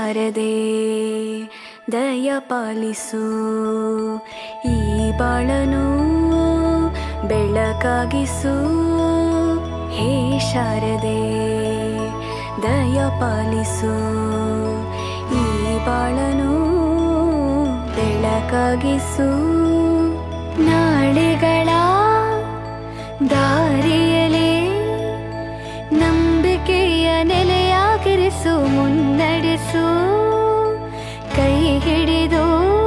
ಶಾರದೆ ದಯ ಪಾಲಿಸು ಈ ಬಾಳನು ಬೆಳಕಾಗಿಸು ಹೇ ಶಾರದೆ ದಯ ಪಾಲಿಸು ಈ ಬಾಳನು ಬೆಳಕಾಗಿಸು ನಾಳೆಗಳ ದಾರಿಯಲೇ ನಂಬಿಕೆಯ ನೆಲೆಯಾಗಿರಿಸು ಮುನ್ನಡೆಸು ಕೈ ಹಿಡಿದು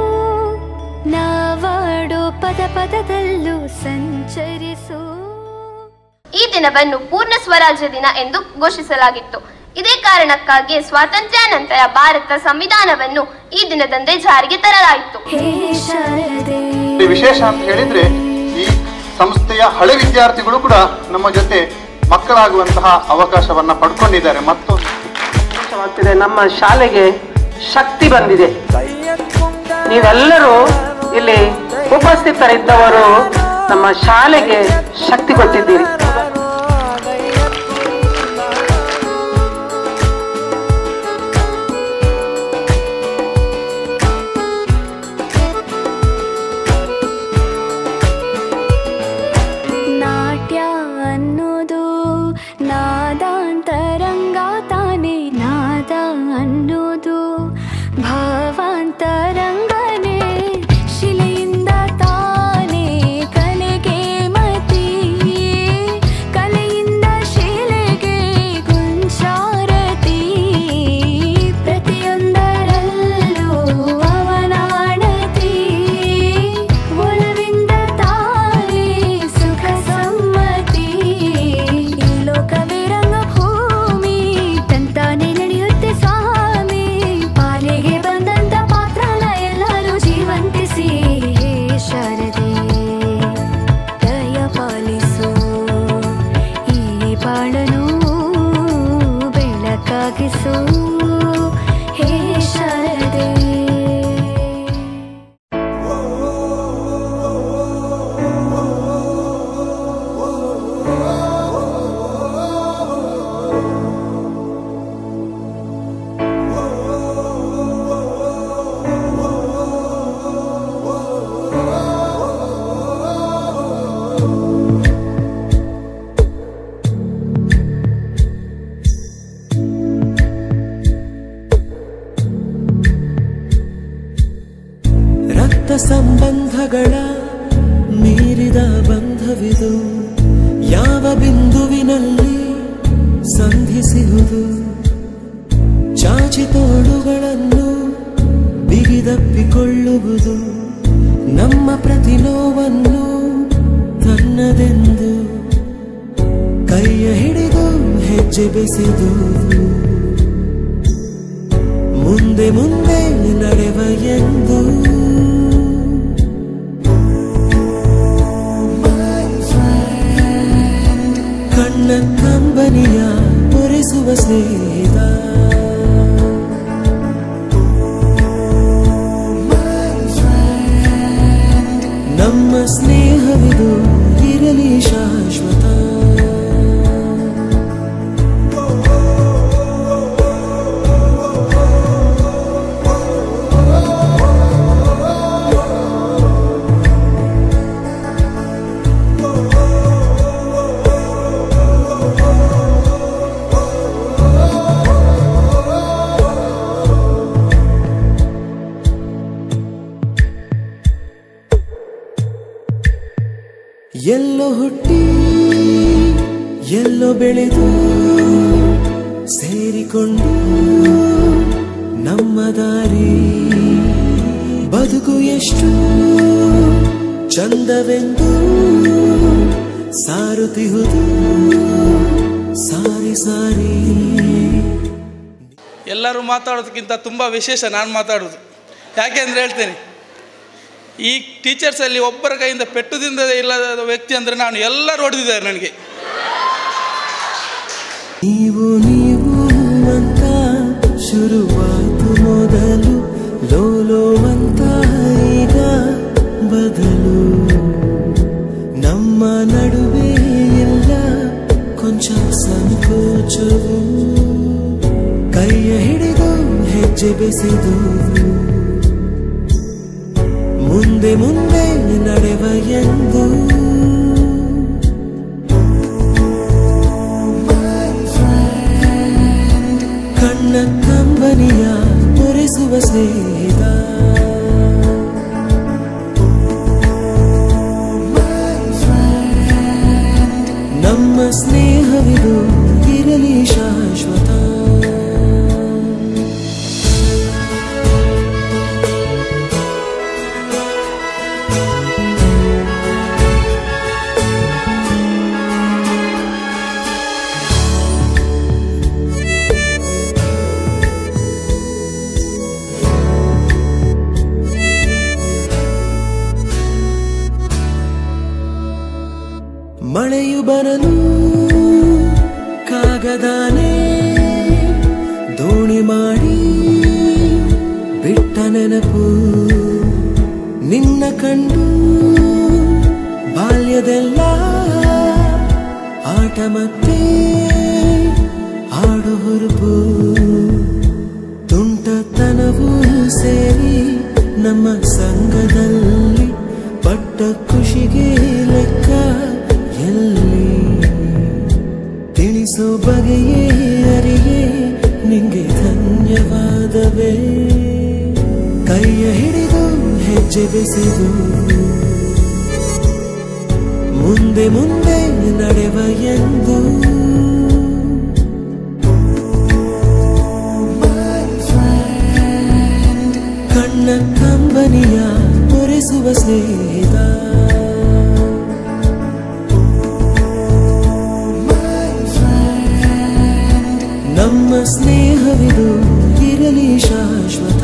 ನಾವಾಡೋ ಪದ ಪದದಲ್ಲೂ ಸಂಚರಿಸು ಈ ದಿನವನ್ನು ಪೂರ್ಣ ಸ್ವರಾಜ್ಯ ದಿನ ಎಂದು ಘೋಷಿಸಲಾಗಿತ್ತು ಇದೇ ಕಾರಣಕ್ಕಾಗಿ ಸ್ವಾತಂತ್ರ್ಯ ನಂತರ ಭಾರತ ಸಂವಿಧಾನವನ್ನು ಈ ದಿನದಂದೇ ಜಾರಿಗೆ ತರಲಾಯಿತು ಹೇ ಶಾರದೆ ಇಲ್ಲಿ ವಿಶೇಷ ಅಂತ ಹೇಳಿದ್ರೆ ಈ ಸಂಸ್ಥೆಯ ಹಳೆ ವಿದ್ಯಾರ್ಥಿಗಳು ಕೂಡ ನಮ್ಮ ಜೊತೆ ಮಕ್ಕಳಾಗುವಂತಹ ಅವಕಾಶವನ್ನ ಪಡ್ಕೊಂಡಿದ್ದಾರೆ ಮತ್ತು ಸಂತೋಷವಾಗ್ತಿದೆ ನಮ್ಮ ಶಾಲೆಗೆ ಶಕ್ತಿ ಬಂದಿದೆ ನೀವೆಲ್ಲರೂ ಇಲ್ಲಿ ಉಪಸ್ಥಿತರಿದ್ದವರು ನಮ್ಮ ಶಾಲೆಗೆ ಶಕ್ತಿ ಕೊಟ್ಟಿದ್ದೀರಿ ನಾಟ್ಯ ಅನ್ನೋದು ನಾದಾಂತರಂಗ ತಾನೇ ನಾದ ಅನ್ನೋದು ಭಾವಾಂತರಂಗನೇ ಶಿಲೆಯಿಂದ ತಾನೇ ಕಲೆಗೆ ಮತಿ ಕಲೆಯಿಂದ ಶಿಲೆಗೆ ಗುಂಚಾರತಿ ಪ್ರತಿಯೊಂದರಲ್ಲೂ ಅವನಾಣತಿ ಒಲವಿಂದ ತಾನೇ ಸುಖ ಸಮ್ಮತಿ ಈ ಲೋಕವೇ ರಂಗಭೂಮಿ ತಂತಾನೆ ನಡೆಯುತ್ತೆ ಸ್ವಾಮಿ ಪಾಲಿಗೆ ಬಂದಂತ ಪಾತ್ರನ ಎಲ್ಲರೂ ಜೀವಂತಿಸಿ ಹೇ ಶಾರದೆ ದಯ ಪಾಲಿಸು ಈ ಬಾಳನು ಬೆಳಕಾಗಿಸು ಹೇ ಶಾರದೆ ರಕ್ತ ಸಂಬಂಧಗಳ ಮೀರಿದ ಬಂಧವಿದು ಯಾವ ಬಿಂದುವಿನಲ್ಲಿ ಸಂಧಿಸಿಹುದು ಚಾಚಿ ತೋಳುಗಳನ್ನು ಬಿಗಿದಪ್ಪಿಕೊಳ್ಳುವುದು ನಮ್ಮ ಪ್ರತಿ ನೋವನ್ನು ತನ್ನದೆಂದು ಕೈಯ ಹಿಡಿದು ಹೆಜ್ಜೆ ಬೆಸೆದು ಮುಂದೆ ಮುಂದೆ ನಡೆವ ಎಂದು ಕಣ್ಣ ಕಂಬನಿಯ ಒರೆಸುವ ಸ್ನೇಹಿತ ನಮ್ಮ ಸ್ನೇಹವಿದು ಇರಲಿ ಶಾಶ್ವತ ಎಲ್ಲೋ ಹುಟ್ಟಿ ಎಲ್ಲೋ ಬೆಳೆದು ಸೇರಿಕೊಂಡು ನಮ್ಮ ದಾರಿ ಬದುಕು ಎಷ್ಟು ಚಂದವೆಂದು ಸಾರುತ್ತಿಹುದು ಸಾರಿ ಸಾರಿ ಎಲ್ಲರೂ ಮಾತಾಡೋದಕ್ಕಿಂತ ತುಂಬ ವಿಶೇಷ ನಾನು ಮಾತಾಡೋದು ಯಾಕೆ ಅಂದರೆ ಹೇಳ್ತೇನೆ ಈ ಟೀಚರ್ಸಲ್ಲಿ ಒಬ್ಬರ ಕೈಯಿಂದ ಪೆಟ್ಟುದಿಂದ ಇಲ್ಲದ ವ್ಯಕ್ತಿ ಅಂದರೆ ನಾನು ಎಲ್ಲರೂ ಹೊಡೆದಿದ್ದಾರೆ ನನಗೆ ನೀವು ನೀವು ಅಂತ ಶುರುವಾಯ್ತು ಮೊದಲು ಲೋಲೋ ಅಂತ ಈಗ ಬದಲು ನಮ್ಮ ನಡುವೆ ಎಲ್ಲ ಕೊಂಚ ಸಂಕೋಚವು ಕೈಯ ಹಿಡಿದು ಹೆಜ್ಜೆ ಹೆಜ್ಜೆ ಬೆಸೆದು ಮುಂದೆ ಮುಂದೆ ನಡೆವ ಎಂದು ಕಣ್ಣ ಕಂಬನಿಯ ಒರೆಸುವ ಸ್ನೇಹಿತ ನಮ್ಮ ಸ್ನೇಹವಿದು ಇರಲಿ ಶಾಶ್ವತ ಮಳೆಯು ಬರಲು ಕಾಗದಾನೆ ದೋಣಿ ಮಾಡಿ ಬಿಟ್ಟ ನೆನಪು ನಿನ್ನ ಕಂಡು ಬಾಲ್ಯದೆಲ್ಲ ಆಟ ಮತ್ತೆ ಆಡು ಹುರುಪು ತುಂಟತನವೂ ಸೇರಿ ನಮ್ಮ ಸಂಘದಲ್ಲಿ ಪಟ್ಟ ಖುಷಿಗೆ ಲೆಕ್ಕ ಎಲ್ಲಿ ತಿಳಿಸೋ ಬಗೆಯೇ ಅರಿಯೇ ನಿಂಗೆ ಧನ್ಯವಾದವೇ ಕೈಯ ಹಿಡಿದು ಹೆಜ್ಜೆ ಬೆಸೆದು ಮುಂದೆ ಮುಂದೆ ನಡೆವ ಎಂದು ಕಣ್ಣ ಕಂಬನಿಯ ಒರೆಸುವ ಸ್ನೇಹಿತ ನಮ್ಮ ಸ್ನೇಹವಿದು ಇರಲಿ ಶಾಶ್ವತ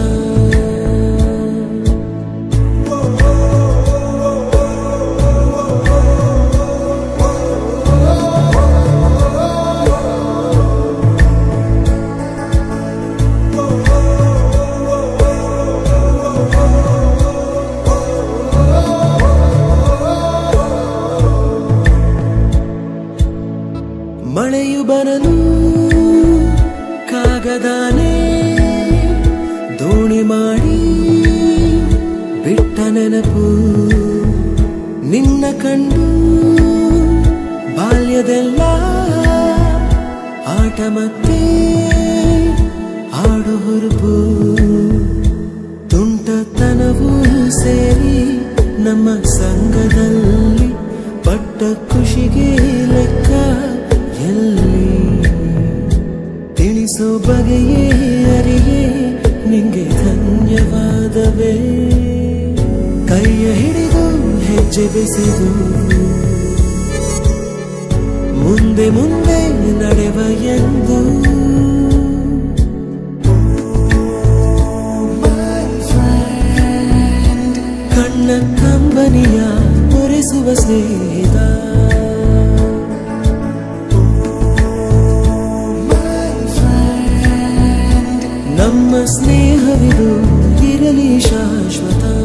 ಮಳೆಯು ಬರಲು ಕಾಗದಾನೆ ದೋಣಿ ಮಾಡಿ ಬಿಟ್ಟ ನೆನಪು ನಿನ್ನ ಕಂಡು ಬಾಲ್ಯದೆಲ್ಲ ಆಟ ಮತ್ತೆ ಆಡು ಹುರುಪು ತುಂಟತನವೂ ಸೇರಿ ನಮ್ಮ ಸಂಘದಲ್ಲಿ ಪಟ್ಟ ಖುಷಿಗೆ ಲೆಕ್ಕ ಎಲ್ಲಿ ತಿಳಿಸೋ ಬಗೆಯೇ ಅರಿಯೇ ನಿಂಗೆ ಧನ್ಯವಾದವೇ ಕೈಯ ಹಿಡಿದು ಹೆಜ್ಜೆ ಬೆಸೆದು ಮುಂದೆ ಮುಂದೆ ನಡೆವ ಎಂದು ಕಣ್ಣ ಕಂಬನಿಯ ಒರೆಸುವ ಸ್ನೇಹಿತ ನಮ್ಮ ಸ್ನೇಹವಿದು ಇರಲಿ ಶಾಶ್ವತ